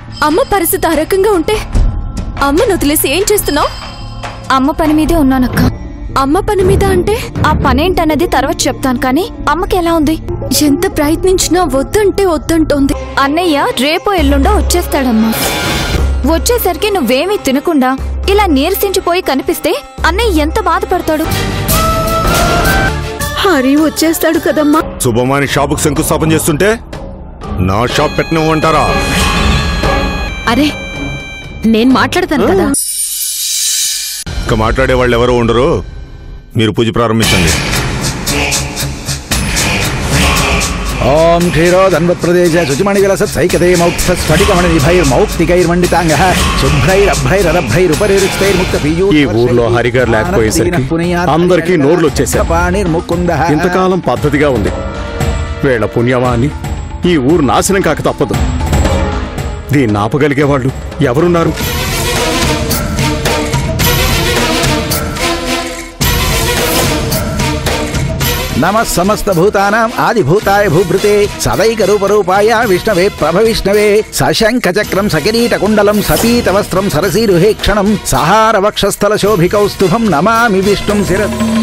అమ్మ పరిస్థితి ఆ రకంగా ఉంటే అమ్మను వదిలేసి ఏం చేస్తున్నావు అమ్మ పని మీదే ఉన్నానక్క అమ్మ పని మీద అంటే ఆ పనేంటన్నది తర్వాత చెప్తాను కానీ అమ్మకి ఎలా ఉంది ఎంత ప్రయత్నించినా వద్దంటే వద్దంటోంది అన్నయ్య రేపో ఎల్లుండో వచ్చేస్తాడమ్మా వచ్చేసరికి నువ్వేమీ తినకుండా ఇలా నీరసించిపోయి కనిపిస్తే అన్నయ్య ఎంత బాధపడతాడు హరి వచ్చేస్తాడు కదమ్మా శుభమాని షాపుకు శంకుస్థాపన చేస్తుంటే నా షాప్ పెట్టనివ్వమంటారా అరే నేను మాట్లాడతాను కదా ఇక మాట్లాడే వాళ్ళు ఎవరో ఉండరు మీరు పూజ ప్రారంభించండి ఓం క్షీరోదన్వత్ప్రదేశ శుచిమణి విలసత్ సైకతే మౌక్త స్ఫటికమణి నిభైర్మౌక్తికైర్మండితాంగ శుభ్రైరభ్రైరభ్రైరుపరిరుచితైర్ముక్త ఈ ఊర్లో హరిగారు లేకపోయేసరికి అందరికీ నోర్లు వచ్చేశాయి. పాణిర్ముకుంద ఇంతకాలం పద్ధతిగా ఉంది వీళ్ళ పుణ్యమా అని ఈ ఊరు నాశనం కాక తప్పదు దీన్ని ఆపగలిగే వాళ్ళు ఎవరున్నారు నమ సమస్త భూతానాం ఆది భూతాయ భూభృతే సదైక రూపరూపాయ విష్ణవే ప్రభ విష్ణవే సశంఖ చక్రం సకిరీట కుండలం సపీత వస్త్రం సరసీరుహేక్షణం సహార వక్షస్థల శోభికౌస్తుభం నమామి విష్ణుం శిర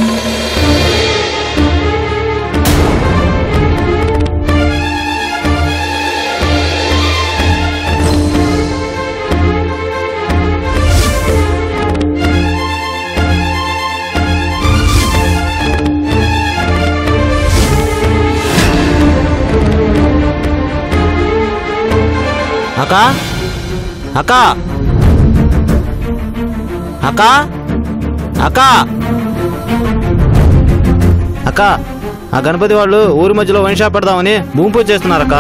అక్కా అక్కా అక్కా అక్కా అక్క ఆ గణపతి వాళ్ళు ఊరి మధ్యలో వన్ షాప్ పెడదామని భూమి పూజ చేస్తున్నారు అక్క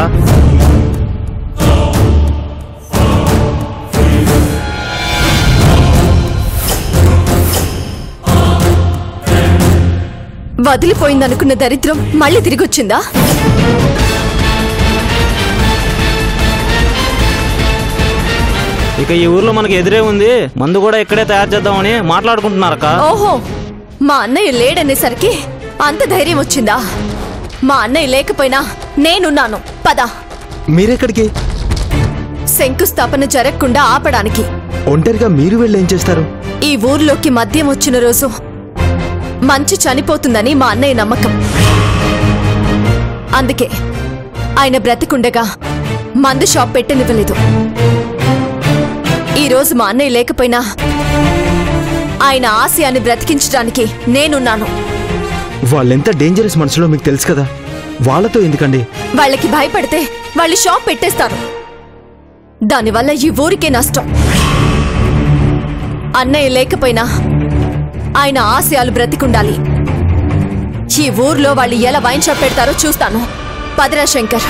వదిలిపోయిందనుకున్న దరిద్రం మళ్ళీ తిరిగొచ్చిందా ఇక ఈ ఊర్లో మనకి ఎదురే ఉంది మందు కూడా ఇక్కడే తయారు చేద్దామని మాట్లాడుకుంటున్నారు అక్క ఓహో మా అన్నయ్య లేడనేసరికి అంత ధైర్యం వచ్చిందా మా అన్నయ్య లేకపోయినా నేనున్నాను పద మీరెక్కడికి శంకుస్థాపన జరగకుండా ఆపడానికి ఒంటరిగా మీరు వెళ్ళి ఏం చేస్తారు ఈ ఊర్లోకి మద్యం వచ్చిన రోజు మంచి చనిపోతుందని మా అన్నయ్య నమ్మకం అందుకే ఆయన బ్రతికుండగా మందు షాప్ పెట్టనివ్వలేదు ఈ రోజు మా అన్నయ్య లేకపోయినా ఆయన ఆశయాన్ని బ్రతికించడానికి నేనున్నాను వాళ్ళెంత డేంజరస్ మనుషులో మీకు తెలుసు కదా వాళ్ళతో ఎందుకండి వాళ్ళకి భయపడితే వాళ్ళు షాప్ పెట్టేస్తారు దానివల్ల ఈ ఊరికే నష్టం అన్నయ్య లేకపోయినా ఆయన ఆశయాలు బ్రతికుండాలి ఈ ఊర్లో వాళ్ళు ఎలా వైన్ షాప్ పెడతారో చూస్తాను పదరా శంకర్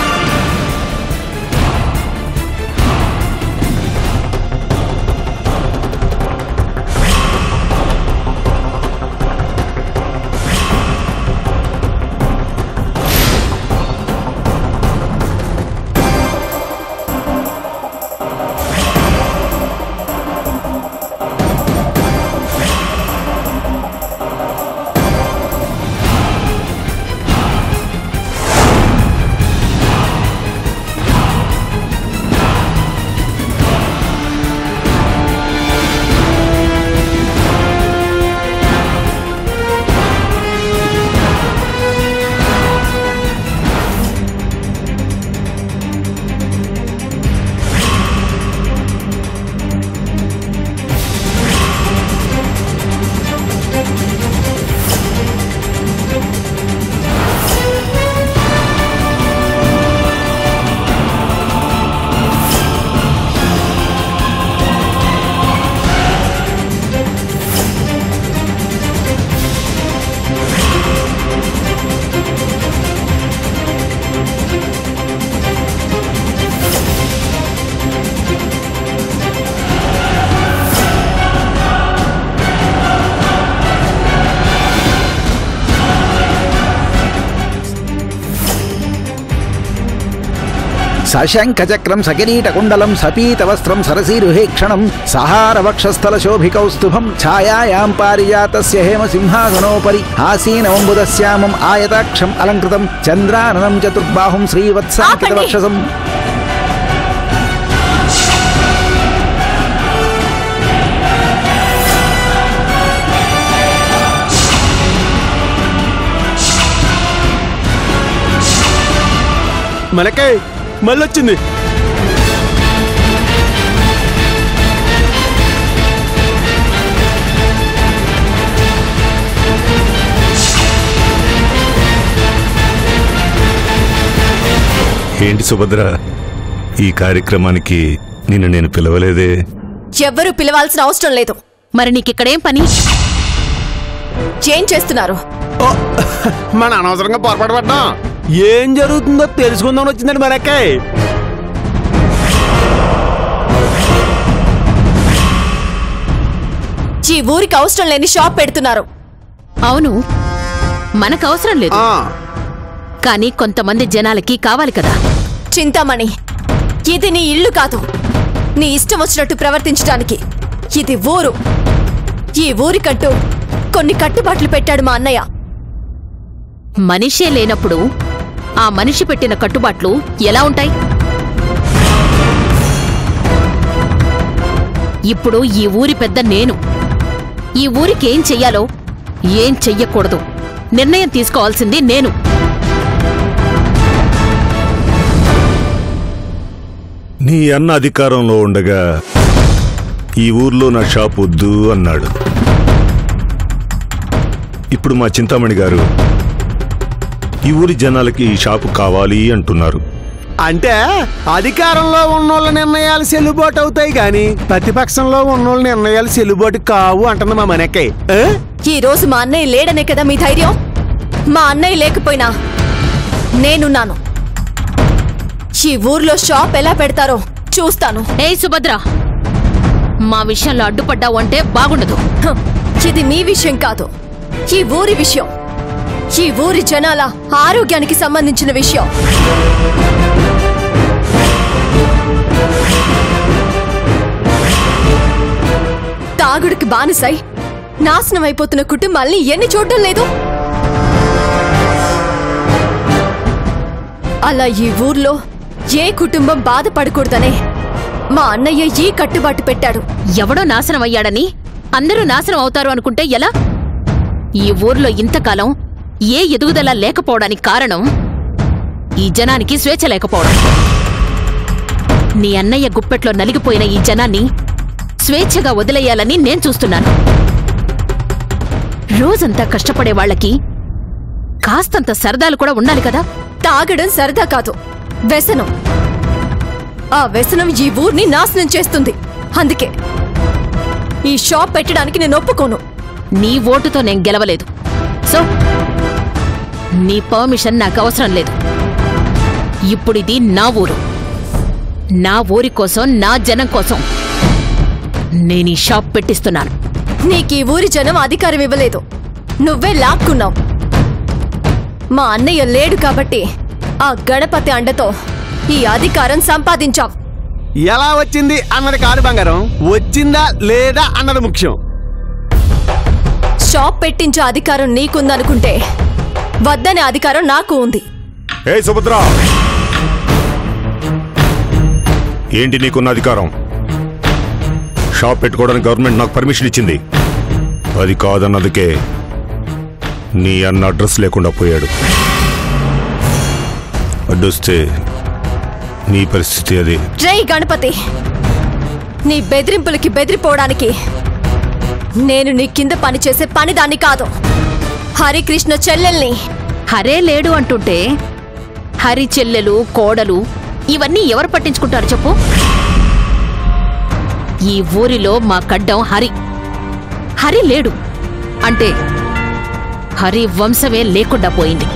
సశంఖ చక్రం సకిరీట కుండలం సపీత వస్త్రం సరసీరుహేక్షణం సహార వక్షస్థల శోభికౌస్తుభం ఛాయాయాం పారిజాతస్య హేమ సింహాసనోపరి ఆసీనమంబుదశ్యామం ఆయతాక్షం అలంకృతం చంద్రాననం చతుర్బాహుం శ్రీవత్సాంకిత వక్షసం మనకే మళ్ళీ వచ్చింది ఏంటి సుభద్ర ఈ కార్యక్రమానికి నిన్ను నేను పిలవలేదే ఎవ్వరూ పిలవాల్సిన అవసరం లేదు మరి నీకిక్కడేం పని ఏం చేస్తున్నారు ఓ, మన అనవసరంగా పొరపాటు పడ్డాం ఏం జరుగుతుందో తెలుసుకుందామని వచ్చిందండి మనకే ఈ ఊరికి అవసరం లేని షాప్ పెడుతున్నారు అవును మనకు అవసరం లేదు ఆ, కానీ కొంతమంది జనాలకి కావాలి కదా చింతామణి ఇది నీ ఇల్లు కాదు నీ ఇష్టం వచ్చినట్టు ప్రవర్తించడానికి ఇది ఊరు ఈ ఊరికంటూ కొన్ని కట్టుబాట్లు పెట్టాడు మా అన్నయ్య మనిషే లేనప్పుడు ఆ మనిషి పెట్టిన కట్టుబాట్లు ఎలా ఉంటాయి ఇప్పుడు ఈ ఊరి పెద్ద నేను ఈ ఊరికి ఏం చెయ్యాలో ఏం చెయ్యకూడదు నిర్ణయం తీసుకోవాల్సింది నేను నీ అన్న అధికారంలో ఉండగా ఈ ఊర్లో నా షాప్ వద్దు అన్నాడు ఇప్పుడు మా చింతామణి గారు ఈ ఊరి జనాలకి ఈ షాపు కావాలి అంటున్నారు అంటే అధికారంలో ఉన్నోళ్ళ నిర్ణయాలు చెల్లుబాటు అవుతాయి కానీ ప్రతిపక్షంలో ఉన్నోళ్ళ నిర్ణయాలు చెల్లుబాటు కావు అంటుంది మా మనకే ఈ రోజు మా అన్నయ్య లేడనే కదా మీ ధైర్యం మా అన్నయ్య లేకపోయినా నేనున్నాను ఈ ఊర్లో షాప్ ఎలా పెడతారో చూస్తాను ఏయ్ సుభద్ర మా విషయంలో అడ్డుపడ్డావు అంటే బాగుండదు హ, ఇది మీ విషయం కాదు ఈ ఊరి విషయం ఈ ఊరి జనాల ఆరోగ్యానికి సంబంధించిన విషయం తాగుడికి బానిసై నాశనం అయిపోతున్న కుటుంబాల్ని ఎన్ని చూడడం లేదు అలా ఈ ఊర్లో ఏ కుటుంబం బాధపడకూడదనే మా అన్నయ్య ఈ కట్టుబాటు పెట్టాడు ఎవడో నాశనం అయ్యాడని అందరూ నాశనం అవుతారు అనుకుంటే ఎలా ఈ ఊర్లో ఇంతకాలం ఏ ఎదుగుదల లేకపోవడానికి కారణం ఈ జనానికి స్వేచ్ఛ లేకపోవడం నీ అన్నయ్య గుప్పెట్లో నలిగిపోయిన ఈ జనాన్ని స్వేచ్ఛగా వదిలేయాలని నేను చూస్తున్నాను రోజంతా కష్టపడే వాళ్ళకి కాస్తంత సరదాలు కూడా ఉండాలి కదా తాగడం సరదా కాదు వ్యసనం ఆ వ్యసనం ఈ ఊర్ని నాశనం చేస్తుంది అందుకే ఈ షాప్ పెట్టడానికి నేను ఒప్పుకోను నీ ఓటుతో నేను గెలవలేదు సో నీ పర్మిషన్ నాకు అవసరం లేదు ఇప్పుడిది నా ఊరు నా ఊరి కోసం నా జనం కోసం నేను ఈ షాప్ పెట్టిస్తున్నాను నీకు ఈ ఊరి జనం అధికారం ఇవ్వలేదు నువ్వే లాక్కున్నావు మా అన్నయ్య లేడు కాబట్టి ఆ గణపతి అండతో ఈ అధికారం సంపాదించావు ఎలా వచ్చింది అన్నది కాదు బంగారం వచ్చిందా లేదా అన్నది ముఖ్యం షాప్ పెట్టించే అధికారం నీకుందనుకుంటే వద్దనే అధికారం నాకు ఉంది ఏ సుభద్ర ఏంటి నీకున్న అధికారం షాప్ పెట్టుకోవడానికి గవర్నమెంట్ నాకు పర్మిషన్ ఇచ్చింది అది కాదన్నదికే నీ అన్న అడ్రస్ లేకుండా పోయాడు అడ్డొస్తే నీ పరిస్థితి అది జై గణపతి నీ బెదిరింపులకి బెదిరిపోవడానికి నేను నీ కింద పనిచేసే పనిదాన్ని కాదు హరికృష్ణ చెల్లెల్ని హరే లేడు అంటుంటే హరి చెల్లెలు కోడలు ఇవన్నీ ఎవరు పట్టించుకుంటారు చెప్పు ఈ ఊరిలో మా కడ్డం హరి హరి లేడు అంటే హరి వంశమే లేకుండా పోయింది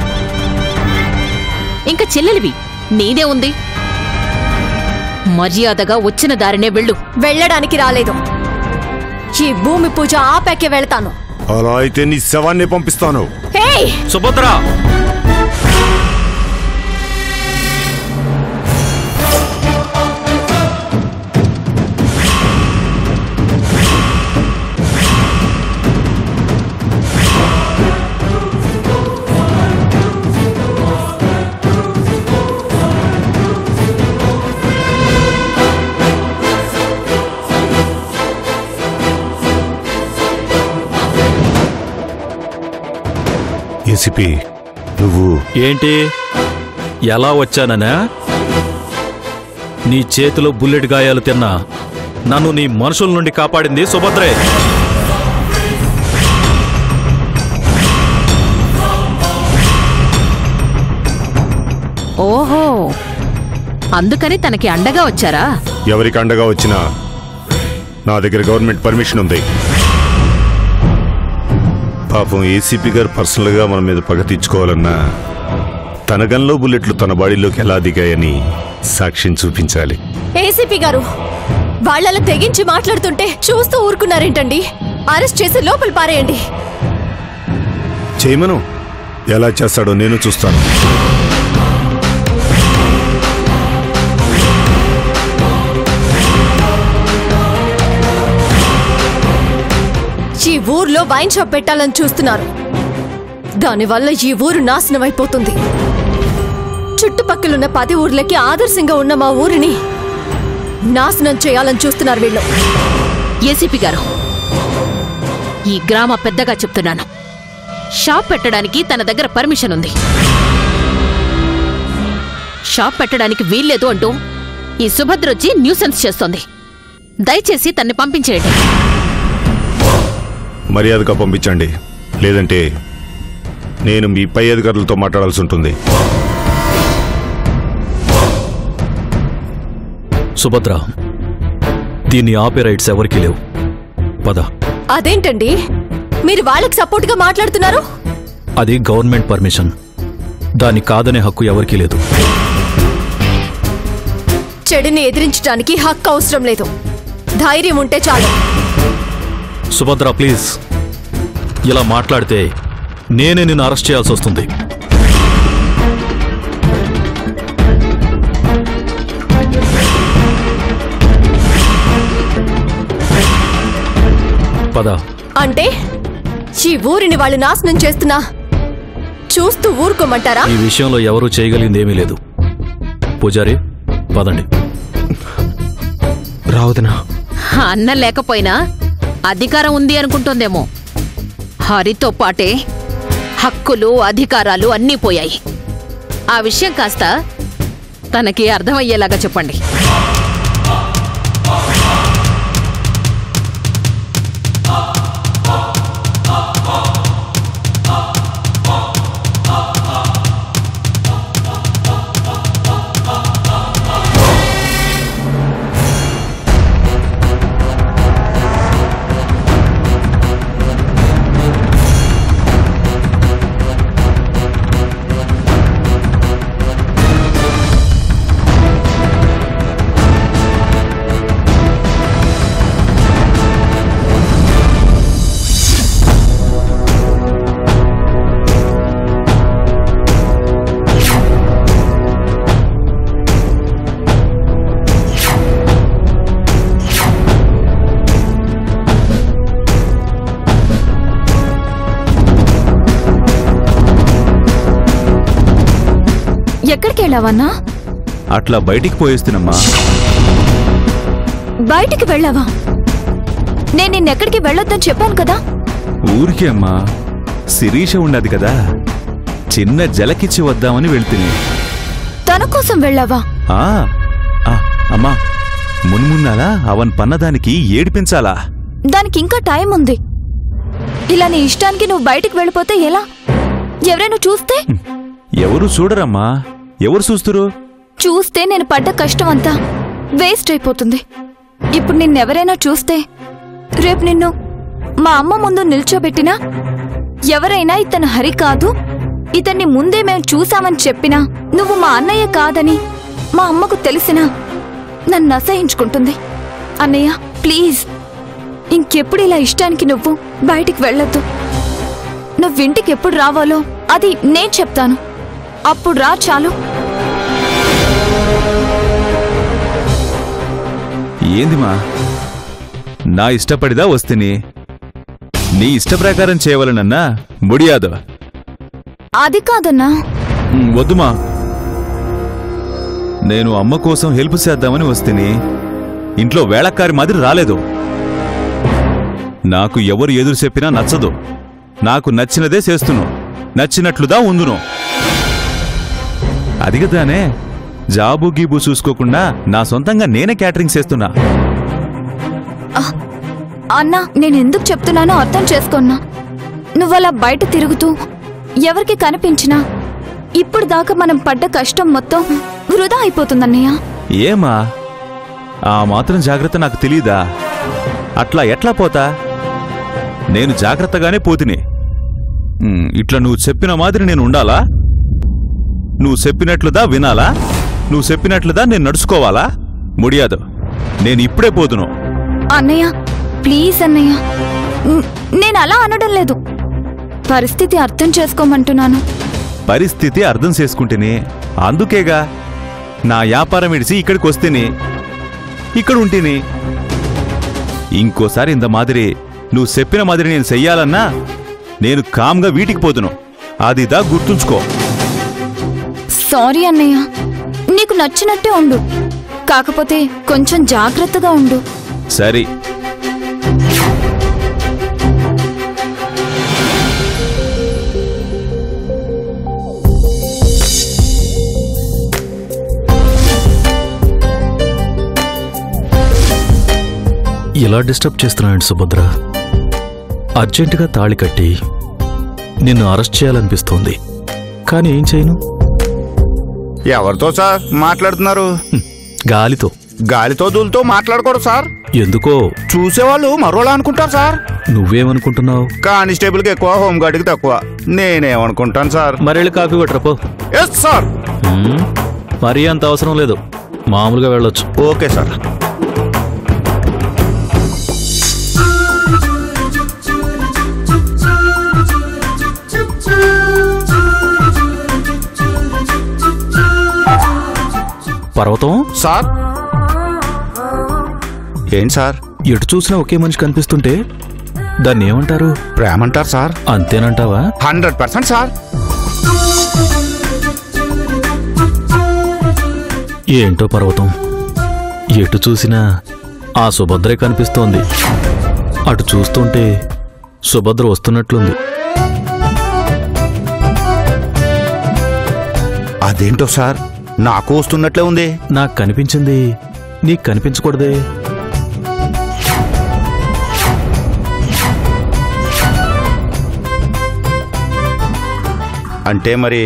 ఇంకా చెల్లెలివి నీదే ఉంది మర్యాదగా వచ్చిన దారినే వెళ్ళు వెళ్ళడానికి రాలేదు ఈ భూమి పూజ ఆపాకే వెళ్తాను అలా అయితే నీ శవాన్ని పంపిస్తాను హేయ్ సుభద్ర ఏసీపీ నువ్వు ఏంటి ఎలా వచ్చాననా నీ చేతిలో బుల్లెట్ గాయాలు తిన్నా నన్ను నీ మనుషుల నుండి కాపాడింది సుభద్రే ఓహో అందుకని తనకి అండగా వచ్చారా ఎవరికి అండగా వచ్చినా నా దగ్గర గవర్నమెంట్ పర్మిషన్ ఉంది పాపం ఏసీపీ గారు పర్సనల్గా మన మీద పగ తీర్చుకోవాలన్నా తన గన్లో బుల్లెట్లు తన బాడీలోకి ఎలా దిగాయని సాక్ష్యం చూపించాలి ఏసీపీ గారు వాళ్ళలా తెగించి మాట్లాడుతుంటే చూస్తూ ఊరుకున్నారేంటండి అరెస్ట్ చేసి లోపల పారేయండి చేయమను ఎలా చేస్తాడో నేను చూస్తాను ఈ ఊర్లో వైన్ షాప్ పెట్టాలని చూస్తున్నారు దానివల్ల ఈ ఊరు నాశనం అయిపోతుంది చుట్టుపక్కలున్న పది ఊర్లకి ఆదర్శంగా ఉన్న మా ఊరిని నాశనం చేయాలని చూస్తున్నారు వీళ్ళు ఏసీపీ గారు ఈ గ్రామ పెద్దగా చెప్తున్నాను షాప్ పెట్టడానికి తన దగ్గర పర్మిషన్ ఉంది షాప్ పెట్టడానికి వీల్లేదు అంటూ ఈ సుభద్ర వచ్చి న్యూసెన్స్ చేస్తోంది దయచేసి తన్ని పంపించేయండి మర్యాదగా పంపించండి లేదంటే నేను మీ పై అధికారులతో మాట్లాడాల్సి ఉంటుంది సుభద్ర దీన్ని ఆపే రైట్స్ ఎవరికీ లేవు పద అదేంటండి మీరు వాళ్ళకి సపోర్ట్ గా మాట్లాడుతున్నారు అది గవర్నమెంట్ పర్మిషన్ దాన్ని కాదనే హక్కు ఎవరికీ లేదు చెడుని ఎదిరించడానికి హక్కు అవసరం లేదు ధైర్యం ఉంటే చాలు సుభద్ర ప్లీజ్ ఇలా మాట్లాడితే నేనే నిన్ను అరెస్ట్ చేయాల్సి వస్తుంది పద అంటే ఈ ఊరిని వాళ్ళు నాశనం చేస్తున్నా చూస్తూ ఊరుకోమంటారా ఈ విషయంలో ఎవరూ చేయగలిగింది ఏమీ లేదు పూజారి పదండి రావదనా అన్నం లేకపోయినా అధికారం ఉంది అనుకుంటోందేమో హరితో పాటే హక్కులు అధికారాలు అన్నీ పోయాయి ఆ విషయం కాస్త తనకి అర్థమయ్యేలాగా చెప్పండి ఎక్కడికి వెళ్ళావన్నా అట్లా బయటికి పోయేస్తున్నమ్మా బయటికి వెళ్ళావా నేను నిన్నెక్కడికి వెళ్ళొద్దని చెప్పాను కదా ఊరికే అమ్మా శిరీష ఉన్నది కదా చిన్న జలకిచ్చి వద్దామని వెళ్తుంది తన కోసం వెళ్ళావా ఆ, ఆ, అమ్మా మున్మున్నాలా అవన్ పన్నదానికి ఏడిపించాలా దానికి ఇంకా టైం ఉంది ఇలా నీ ఇష్టానికి నువ్వు బయటికి వెళ్ళిపోతే ఎలా ఎవరైనా చూస్తే ఎవరు చూడరమ్మా ఎవరు చూస్తురు చూస్తే నేను పడ్డ కష్టం అంతా వేస్ట్ అయిపోతుంది ఇప్పుడు నిన్నెవరైనా చూస్తే రేపు నిన్ను మా అమ్మ ముందు నిల్చోబెట్టినా ఎవరైనా ఇతను హరి కాదు ఇతన్ని ముందే మేము చూసామని చెప్పినా నువ్వు మా అన్నయ్య కాదని మా అమ్మకు తెలిసినా నన్ను అసహించుకుంటుంది అన్నయ్య ప్లీజ్ ఇంకెప్పుడు ఇలా ఇష్టానికి నువ్వు బయటికి వెళ్ళొద్దు నువ్వింటికి ఎప్పుడు రావాలో అది నేను చెప్తాను అప్పుడు రా చాలు ఏందిమా నా ఇష్టపడిదా వస్తుని నీ ఇష్ట ప్రకారం చేయవలనన్నా ముడియాదు అది కాదన్నా ఉమ్, వద్దుమా నేను అమ్మ కోసం హెల్ప్ చేద్దామని వస్తుని ఇంట్లో వేళక్కారి మాదిరి రాలేదు నాకు ఎవరు ఎదురు చెప్పినా నచ్చదు నాకు నచ్చినదే చేస్తును నచ్చినట్లుదా ఉందును అది కదానే జాబు గీబు చూసుకోకుండా నా సొంతంగా నేనే క్యాటరింగ్ చేస్తున్నా అన్నా నేను ఎందుకు చెప్తున్నానో అర్థం చేసుకున్నా నువ్వలా బయట తిరుగుతూ ఎవరికి కనిపించినా ఇప్పుడు దాకా మనం పడ్డ కష్టం మొత్తం వృధా అయిపోతుందన్నయ్య ఏమా ఆ మాత్రం జాగ్రత్త నాకు తెలీదా అట్లా ఎట్లా పోతా నేను జాగ్రత్తగానే పోతిని ఉమ్, ఇట్లా నువ్వు చెప్పిన మాదిరి నేను ఉండాలా నువ్వు చెప్పినట్లుదా వినాలా నువ్వు చెప్పినట్లుదా నేను నడుచుకోవాలా ముడియాదు నేను ఇప్పుడే పోతును అన్నయ్య ప్లీజ్ అన్నయ్య న్- నేను అలా అనడం లేదు పరిస్థితి అర్థం చేసుకోమంటున్నాను పరిస్థితి అర్థం చేసుకుంటేనే అందుకేగా నా వ్యాపారం ఇడిసి ఇక్కడికి వస్తేనే ఇక్కడ ఉంటేనే ఇంకోసారి ఇంత మాదిరి నువ్వు చెప్పిన మాదిరి నేను చెయ్యాలన్నా నేను కామ్గా వీటికి పోతును అదిదా గుర్తుంచుకో సారీ అన్నయ్య నీకు నచ్చినట్టే ఉండు కాకపోతే కొంచెం జాగ్రత్తగా ఉండు సరే ఇలా డిస్టర్బ్ చేస్తున్నాడు సుభద్ర అర్జెంటుగా తాళి కట్టి నిన్ను అరెస్ట్ చేయాలనిపిస్తోంది కానీ ఏం చేయను ఎవరితో సార్ మాట్లాడుతున్నారు గాలితో గాలితో దూలతో మాట్లాడకూడదు సార్ ఎందుకో చూసేవాళ్ళు మరోలా అనుకుంటారు సార్ నువ్వేమనుకుంటున్నావు కానిస్టేబుల్కి ఎక్కువ హోంగార్డ్కి తక్కువ నేనేమనుకుంటాను సార్ మరెళ్ళి కాఫీ కొట్టరపో ఎస్ సార్ మరీ అంత అవసరం లేదు మామూలుగా వెళ్ళొచ్చు ఓకే సార్ పర్వతం సార్ ఏంటి సార్ ఎటు చూసినా ఒకే మనిషి కనిపిస్తుంటే దాన్ని ఏమంటారు ప్రేమంటారు సార్ అంతేనంటావా హండ్రెడ్ పర్సెంట్ సార్ ఏంటో పర్వతం ఎటు చూసినా ఆ సుభద్రే కనిపిస్తోంది అటు చూస్తుంటే సుభద్ర వస్తున్నట్లుంది అదేంటో సార్ నాకు వస్తున్నట్లే ఉంది నాకు కనిపించింది నీకు కనిపించకూడదే అంటే మరి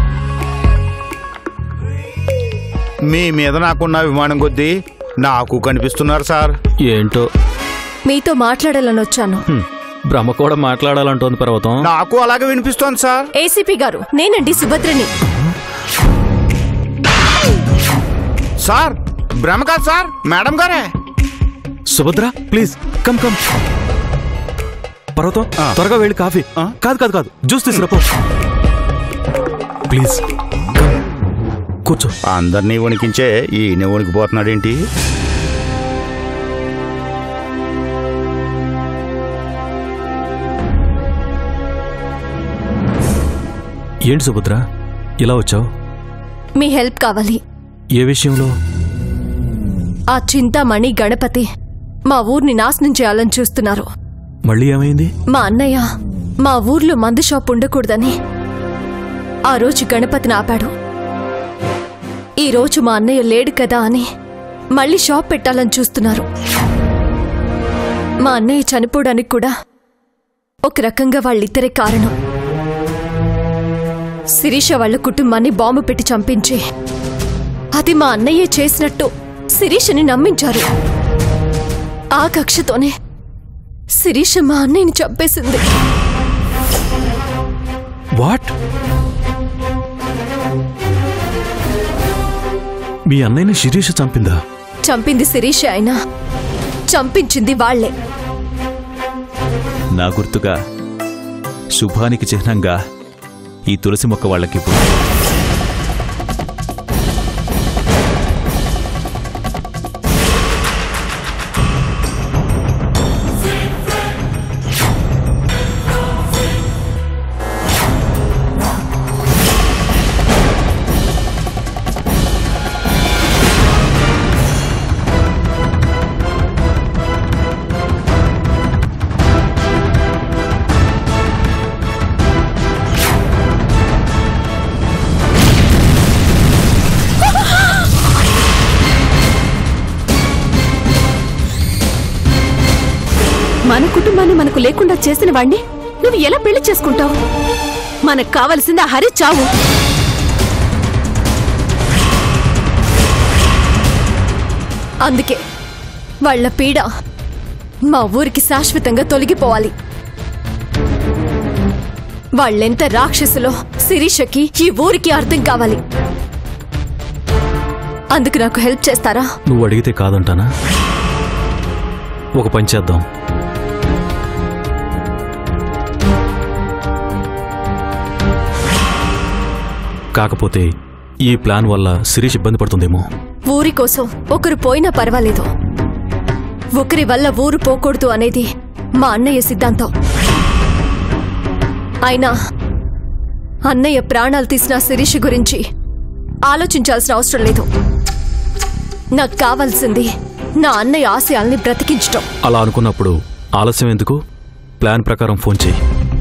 మీ మీద నాకున్న అభిమానం కొద్దీ నాకు కనిపిస్తున్నారు సార్ ఏంటో మీతో మాట్లాడాలని వచ్చాను హ్మ్. బ్రహ్మ కూడా మాట్లాడాలంటోంది పర్వతం నాకు అలాగే వినిపిస్తోంది సార్ ఏసీపీ గారు నేనండి సుభద్రని సార్ భ్రమ కాదు సార్ మేడం గారే సుభద్ర ప్లీజ్ కమ్ కమ్ పర్వతం త్వరగా వెళ్ళి కాఫీ కాదు కాదు కాదు జ్యూస్ తీసుకురాపో ప్లీజ్ కమ్. కూర్చో అందరినీ వణికించే ఈయన వణికిపోతున్నాడేంటి ఏంటి సుభద్ర ఇలా వచ్చావు మీ హెల్ప్ కావాలి ఏ విషయంలో ఆ చింతామణి గణపతి మా ఊర్ని నాశనం చేయాలని చూస్తున్నారు మళ్ళీ ఏమైంది మా అన్నయ్య మా ఊర్లో మందు షాప్ ఉండకూడదని ఆ రోజు గణపతిని ఆపాడు ఈ రోజు మా అన్నయ్య లేడు కదా అని మళ్ళీ షాప్ పెట్టాలని చూస్తున్నారు మా అన్నయ్య చనిపోవడానికి కూడా ఒక రకంగా వాళ్ళిద్దరే కారణం శిరీష వాళ్ళ కుటుంబాన్ని బాంబు పెట్టి చంపించి అది మా అన్నయ్య చేసినట్టు శిరీషని నమ్మించారు ఆ కక్షతోనే శిరీష మా అన్నయ్యని చంపేసింది వాట్ మీ అన్నయ్యని శిరీష చంపిందా చంపింది శిరీష అయినా చంపించింది వాళ్లే నా గుర్తుగా శుభానికి చిహ్నంగా ఈ తులసి మొక్క వాళ్ళకి మన కుటుంబాన్ని మనకు లేకుండా చేసిన వాణ్ణి నువ్వు ఎలా పెళ్లి చేసుకుంటావు మనకు కావలసింది ఆ హరి చావు అందుకే వాళ్ళ పీడ మా ఊరికి శాశ్వతంగా తొలగిపోవాలి వాళ్ళెంత రాక్షసులో శిరీషకి ఈ ఊరికి అర్థం కావాలి అందుకు నాకు హెల్ప్ చేస్తారా నువ్వు అడిగితే కాదంటానా ఒక పని చేద్దాం కాకపోతే ఈ ప్లాన్ వల్ల శిరీష్ ఇబ్బంది పడుతుందేమో ఊరి కోసం ఒకరు పోయినా పర్వాలేదు ఒకరి వల్ల ఊరు పోకూడదు అనేది మా అన్నయ్య సిద్ధాంతం అయినా అన్నయ్య ప్రాణాలు తీసిన శిరీష్ గురించి ఆలోచించాల్సిన అవసరం లేదు నాకు కావాల్సింది నా అన్నయ్య ఆశయాల్ని బ్రతికించటం అలా అనుకున్నప్పుడు ఆలస్యం ఎందుకు ప్లాన్ ప్రకారం ఫోన్ చెయ్యి